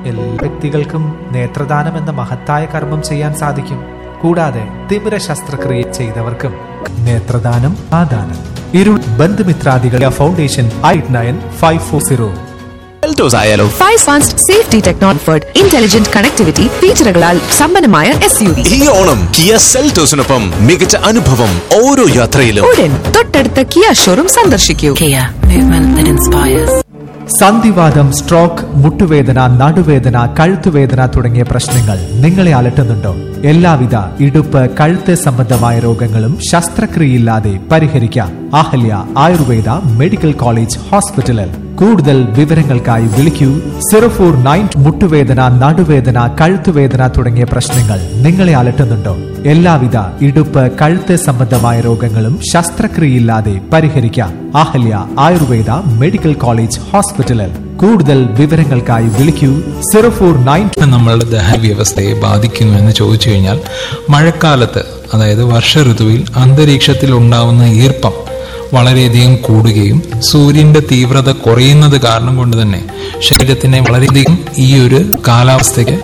എല്ലാ വ്യക്തികൾക്കും നേത്രദാനം എന്ന മഹത്തായ കർമ്മം ചെയ്യാൻ സാധിക്കും കൂടാതെ തിമിര ശസ്ത്രക്രിയ ചെയ്തവർക്കും നേത്രദാനം ആദാനം ഇരുൾ ബന്ധുമിത്രാദികൾ foundation eight nine five four zero Seltos ആയാലോ ഫൈവ് ഫാസ്റ്റ് സേഫ്റ്റി ടെക്നോഫർഡ് ഇന്റലിജന്റ് കണക്ടിവിറ്റി ഫീച്ചറുകളാൽ സമ്പന്നമായ എസ് യു വി ഈ ഓണം കിയ സെൽറ്റോസിനൊപ്പം മികച്ച അനുഭവം ഓരോ യാത്രയിലും ഉടൻ തൊട്ടടുത്ത കിയ ഷോറൂം സന്ദർശിക്കൂ Kia, movement that inspires. സന്ധിവാദം സ്ട്രോക്ക് മുട്ടുവേദന നടുവേദന കഴുത്തുവേദന തുടങ്ങിയ പ്രശ്നങ്ങൾ നിങ്ങളെ അലട്ടുന്നുണ്ടോ എല്ലാവിധ ഇടുപ്പ് കഴുത്ത് സംബന്ധമായ രോഗങ്ങളും ശസ്ത്രക്രിയയില്ലാതെ പരിഹരിക്കാം അഹല്യ ആയുർവേദ മെഡിക്കൽ കോളേജ് ഹോസ്പിറ്റലിൽ കൂടുതൽ വിവരങ്ങൾക്കായി വിളിക്കൂ സീറോ ഫോർ നയൻ മുട്ടുവേദന നടുവേദന കഴുത്തുവേദന തുടങ്ങിയ പ്രശ്നങ്ങൾ നിങ്ങളെ അലട്ടുന്നുണ്ടോ എല്ലാവിധ ഇടുപ്പ് കഴുത്ത് സംബന്ധമായ രോഗങ്ങളും ശസ്ത്രക്രിയയില്ലാതെ പരിഹരിക്കാം അഹല്യ ആയുർവേദ മെഡിക്കൽ കോളേജ് ഹോസ്പിറ്റലിൽ കൂടുതൽ വിവരങ്ങൾക്കായി വിളിക്കൂ സീറോ ഫോർ നയൻ നമ്മളുടെ ദഹനവ്യവസ്ഥയെ ബാധിക്കുന്നു എന്ന് ചോദിച്ചു കഴിഞ്ഞാൽ മഴക്കാലത്ത് അതായത് വർഷ ഋതുവിൽ അന്തരീക്ഷത്തിൽ ഉണ്ടാവുന്ന ഈർപ്പം വളരെയധികം കൂടുകയും സൂര്യന്റെ തീവ്രത കുറയുന്നത് കാരണം കൊണ്ട് തന്നെ ശരീരത്തിനെ വളരെയധികം ഈ ഒരു കാലാവസ്ഥയ്ക്ക്